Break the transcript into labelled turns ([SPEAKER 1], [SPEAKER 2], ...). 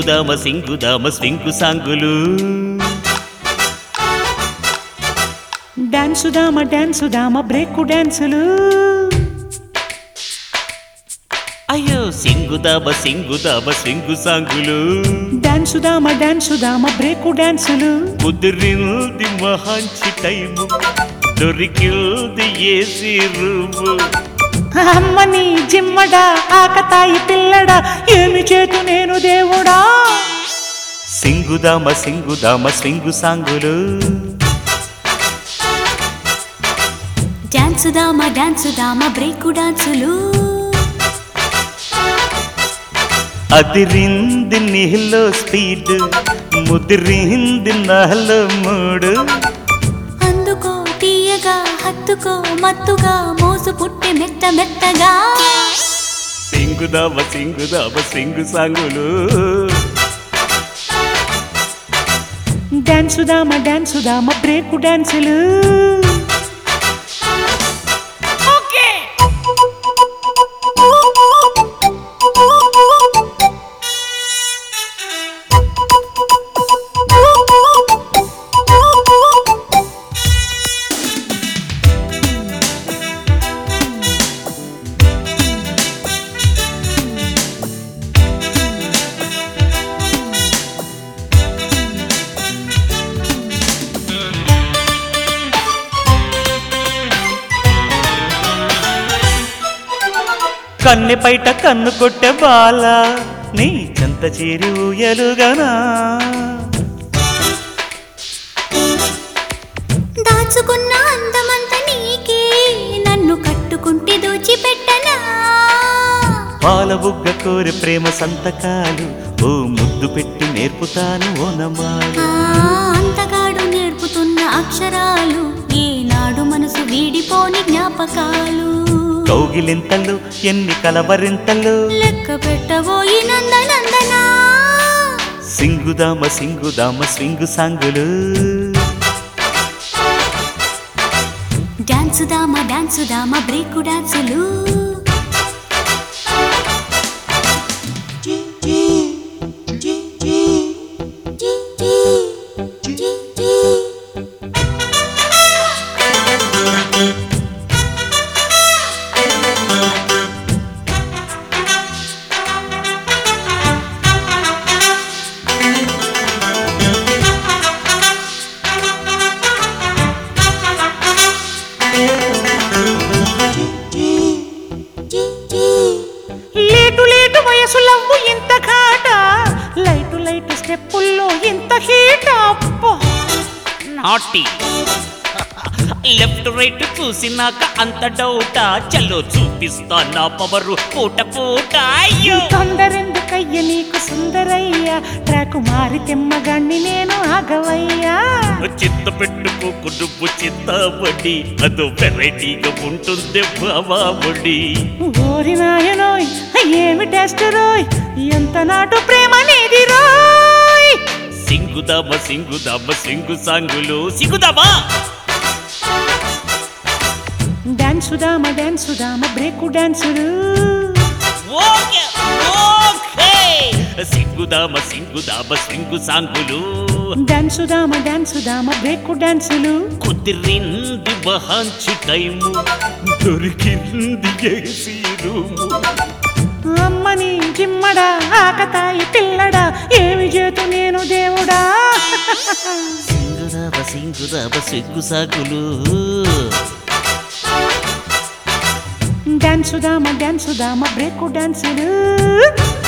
[SPEAKER 1] సింగుదామ సింగుదామ స్వింకు సాంగులు
[SPEAKER 2] డాన్సు దామ డాన్సు దామ బ్రేకు డాన్సులు
[SPEAKER 1] అయ్యో సింగుదామ సింగుదామ స్వింగు సాంగులు
[SPEAKER 2] డాన్సు దామ డాన్సు దామ బ్రేకు డాన్సులు
[SPEAKER 1] కుదిరింది మహాంచి టైము దొరికింది ఏసీ రూము
[SPEAKER 2] అమ్మని జిమ్మడా ఆకతాయి పిల్లడా ఏమి చేతు నేను దేవుడా
[SPEAKER 1] సింగుదామ సింగుదామ స్వింగు సాంగులు
[SPEAKER 3] డాన్సు దామ డాన్సు దామ బ్రేకు డాన్సులు
[SPEAKER 1] అదిరింది నీలో స్పీడ్ ముదిరింది నాలో మూడు
[SPEAKER 3] అందుకో తీయగా హత్తుకో మత్తుగా మోసు పుట్టి మెత్త మెత్తగా
[SPEAKER 1] సింగుదామ సింగుదామ సింగు సాంగులు
[SPEAKER 2] డాన్సు దామ డాన్సు దామ బ్రేకు డాన్సులు
[SPEAKER 1] కన్నె పైట కన్ను కొట్టె బాల నీ చెంత చేరి ఊయలుగనా
[SPEAKER 3] దాచుకున్న అందమంత నీకే నన్ను కట్టుకుంటే దోచిపెట్టనా
[SPEAKER 1] పాల బుగ్గ కోరి ప్రేమ సంతకాలు ఓ ముద్దు పెట్టి నేర్పుతాను ఓనమాలు
[SPEAKER 3] ఆ అంతగాడు నేర్పుతున్న అక్షరాలు ఏనాడు మనసు వీడిపోని జ్ఞాపకాలు
[SPEAKER 1] కౌగిలింతలు ఎన్ని కలవరింతలు
[SPEAKER 3] లెక్క పెట్టబోయి నందనందనా
[SPEAKER 1] సింగుదామ సింగుదామ స్వింగు సాంగులు
[SPEAKER 3] డాన్సు దామ డాన్సు దామ బ్రేకు డాన్సులు
[SPEAKER 2] లేటు లేటు వయసు లవ్వు ఇంత ఘాట లైటు లైటు స్టెప్పుల్లో ఇంత హీట అబ్బో.
[SPEAKER 1] నాటి లెఫ్ట్ రైట్ చూసినాక అంత డౌటా చలో చూపిస్తా నా పవరు పూట పూట అయ్యో
[SPEAKER 2] తొందరెందుకయ్య నీకు సుందరయ్యా ట్రాకు మారి తెమ్మగాన్ని నేను ఆగవయ్యా
[SPEAKER 1] చిత్త పెట్టుకోకు నువ్వు చిత్తబడి అదో వెరైటీగా ఉంటుంది బాబాబడి
[SPEAKER 2] ఓరి నాయనోయ్ ఏమి టెస్ట్ రోయ్ ఎంత నాటు ప్రేమ నీది రోయ్
[SPEAKER 1] సింగుదామ సింగుదామ సింగు సాంగులు సింగుదామా
[SPEAKER 2] డాన్సు దామ డాన్సు దామ బ్రేకు డాన్సులు
[SPEAKER 1] ఓకే ఓకే సింగుదామ సింగుదామ సింగు సాంగులు
[SPEAKER 2] డాన్సు దామ డాన్సు దామ బ్రేకు డాన్సులు
[SPEAKER 1] కుదిరింది బహాంచి టైము దొరికింది ఏసీ రూము
[SPEAKER 2] అమ్మని జిమ్మడా ఆకతాయి పిల్లడా ఏమి చేతు నేను దేవుడా
[SPEAKER 1] సింగుదామ సింగుదామ సింగు సాగులు
[SPEAKER 2] డాన్సు దామ డాన్సు దామ బ్రేకు డాన్సులు